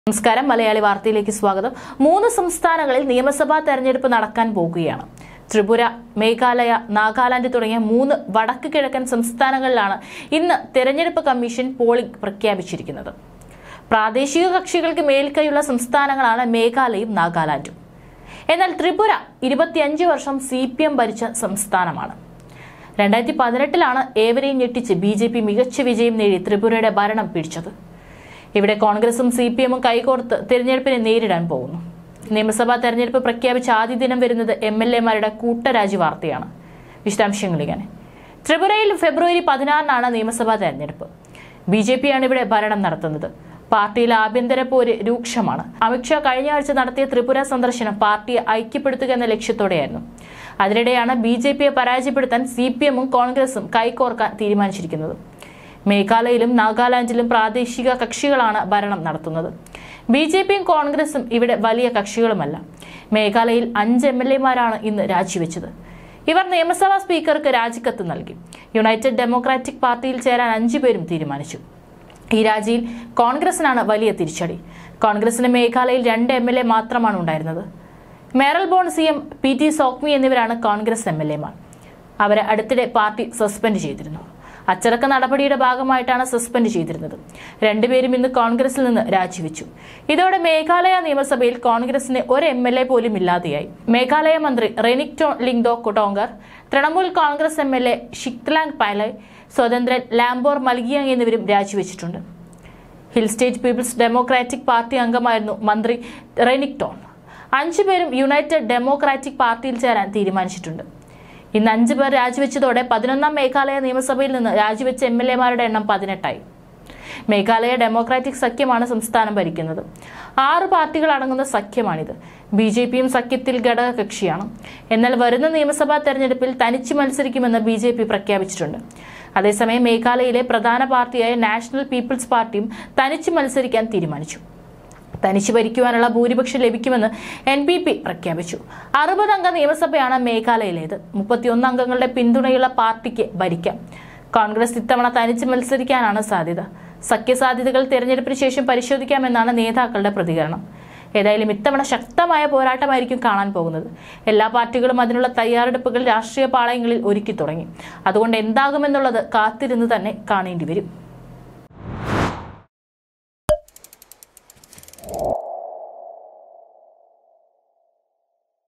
നമസ്കാരം മലയാളി വാർത്തയിലേക്ക് സ്വാഗതം മൂന്ന് സംസ്ഥാനങ്ങളിൽ നിയമസഭാ തെരഞ്ഞെടുപ്പ് നടക്കാൻ പോകുകയാണ് ത്രിപുര മേഘാലയ നാഗാലാൻഡ് തുടങ്ങിയ മൂന്ന് വടക്ക് കിഴക്കൻ സംസ്ഥാനങ്ങളിലാണ് ഇന്ന് തെരഞ്ഞെടുപ്പ് കമ്മീഷൻ പോളിംഗ് പ്രഖ്യാപിച്ചിരിക്കുന്നത് പ്രാദേശിക കക്ഷികൾക്ക് മേൽക്കൈയുള്ള സംസ്ഥാനങ്ങളാണ് മേഘാലയയും നാഗാലാൻഡും എന്നാൽ ത്രിപുര ഇരുപത്തിയഞ്ച് വർഷം സി പി എം ഭരിച്ച സംസ്ഥാനമാണ് രണ്ടായിരത്തി പതിനെട്ടിലാണ് ഏവരെയും ഞെട്ടിച്ച് ബി ജെ പി മികച്ച വിജയം നേടി ത്രിപുരയുടെ ഭരണം പിടിച്ചത് ഇവിടെ കോൺഗ്രസും സി പി എമ്മും കൈകോർത്ത് തിരഞ്ഞെടുപ്പിനെ നേരിടാൻ പോകുന്നു നിയമസഭാ തെരഞ്ഞെടുപ്പ് പ്രഖ്യാപിച്ച ആദ്യ ദിനം വരുന്നത് എം എൽ എമാരുടെ കൂട്ടരാജി വാർത്തയാണ് വിശദാംശങ്ങളിങ്ങനെ ത്രിപുരയിൽ ഫെബ്രുവരി പതിനാറിനാണ് നിയമസഭാ തെരഞ്ഞെടുപ്പ് ബി ജെ പിയാണ് ഇവിടെ ഭരണം നടത്തുന്നത് പാർട്ടിയിൽ ആഭ്യന്തര പോര് രൂക്ഷമാണ് അമിത്ഷാ കഴിഞ്ഞ ആഴ്ച നടത്തിയ ത്രിപുര സന്ദർശനം പാർട്ടിയെ ഐക്യപ്പെടുത്തുക എന്ന ലക്ഷ്യത്തോടെയായിരുന്നു അതിനിടെയാണ് ബി ജെ പിയെ പരാജയപ്പെടുത്താൻ സി പി എമ്മും കോൺഗ്രസും കൈകോർക്കാൻ തീരുമാനിച്ചിരിക്കുന്നത് മേഘാലയയിലും നാഗാലാൻഡിലും പ്രാദേശിക കക്ഷികളാണ് ഭരണം നടത്തുന്നത് ബി ജെ പിയും കോൺഗ്രസും ഇവിടെ വലിയ കക്ഷികളുമല്ല മേഘാലയയിൽ അഞ്ച് എം എൽ എമാരാണ് ഇന്ന് രാജിവെച്ചത് ഇവർ നിയമസഭാ സ്പീക്കർക്ക് രാജിക്കത്ത് നൽകി യുണൈറ്റഡ് ഡെമോക്രാറ്റിക് പാർട്ടിയിൽ ചേരാൻ അഞ്ചു പേരും തീരുമാനിച്ചു ഈ രാജിയിൽ കോൺഗ്രസിനാണ് വലിയ തിരിച്ചടി കോൺഗ്രസിന് മേഘാലയയിൽ രണ്ട് എം എൽ എ മാത്രമാണ് ഉണ്ടായിരുന്നത് Mayralborn Syiem P T Sawkmie എന്നിവരാണ് കോൺഗ്രസ് എം എൽ എമാർ അവരെ അടുത്തിടെ പാർട്ടി സസ്പെൻഡ് ചെയ്തിരുന്നു അച്ചടക്ക നടപടിയുടെ ഭാഗമായിട്ടാണ് സസ്പെൻഡ് ചെയ്തിരുന്നത് രണ്ടുപേരും ഇന്ന് കോൺഗ്രസിൽ നിന്ന് രാജിവെച്ചു ഇതോടെ മേഘാലയ നിയമസഭയിൽ കോൺഗ്രസിന് ഒരു എം എൽ എ പോലും ഇല്ലാതെയായി മേഘാലയ മന്ത്രി Renikton Lyngdoh Tongkhar Trinamool Congress M L A Shitlang Pale സ്വതന്ത്രൻ ലാംബോർ മൽഗിയങ് എന്നിവരും രാജിവെച്ചിട്ടുണ്ട് Hill State People's Democratic Party അംഗമായിരുന്നു മന്ത്രി റെനിക്ടോൺ അഞ്ചുപേരും യുണൈറ്റഡ് ഡെമോക്രാറ്റിക് പാർട്ടിയിൽ ചേരാൻ തീരുമാനിച്ചിട്ടുണ്ട് ഇന്ന് അഞ്ചു പേർ രാജിവെച്ചതോടെ പതിനൊന്നാം മേഘാലയ നിയമസഭയിൽ നിന്ന് രാജിവെച്ച എം എൽ എമാരുടെ എണ്ണം പതിനെട്ടായി മേഘാലയ ഡെമോക്രാറ്റിക് സഖ്യമാണ് സംസ്ഥാനം ഭരിക്കുന്നത് ആറ് പാർട്ടികൾ അടങ്ങുന്ന സഖ്യമാണിത് ബി ജെ പിയും സഖ്യത്തിൽ ഘടക കക്ഷിയാണ് എന്നാൽ വരുന്ന നിയമസഭാ തെരഞ്ഞെടുപ്പിൽ തനിച്ച് മത്സരിക്കുമെന്ന് ബി ജെ പി പ്രഖ്യാപിച്ചിട്ടുണ്ട് അതേസമയം മേഘാലയയിലെ പ്രധാന പാർട്ടിയായ നാഷണൽ പീപ്പിൾസ് പാർട്ടിയും തനിച്ച് മത്സരിക്കാൻ തീരുമാനിച്ചു തനിച്ച് ഭരിക്കുവാനുള്ള ഭൂരിപക്ഷം ലഭിക്കുമെന്ന് എൻ പി പി പ്രഖ്യാപിച്ചു അറുപത് അംഗ നിയമസഭയാണ് മേഘാലയയിലേത് മുപ്പത്തിയൊന്ന് അംഗങ്ങളുടെ പിന്തുണയുള്ള പാർട്ടിക്ക് ഭരിക്കാം കോൺഗ്രസ് ഇത്തവണ തനിച്ച് മത്സരിക്കാനാണ് സാധ്യത സഖ്യസാധ്യതകൾ തെരഞ്ഞെടുപ്പിന് ശേഷം പരിശോധിക്കാമെന്നാണ് നേതാക്കളുടെ പ്രതികരണം ഏതായാലും ഇത്തവണ ശക്തമായ പോരാട്ടമായിരിക്കും കാണാൻ പോകുന്നത് എല്ലാ പാർട്ടികളും അതിനുള്ള തയ്യാറെടുപ്പുകൾ രാഷ്ട്രീയ പാളയങ്ങളിൽ ഒരുക്കി തുടങ്ങി അതുകൊണ്ട് എന്താകുമെന്നുള്ളത് കാത്തിരുന്ന് തന്നെ കാണേണ്ടി വരും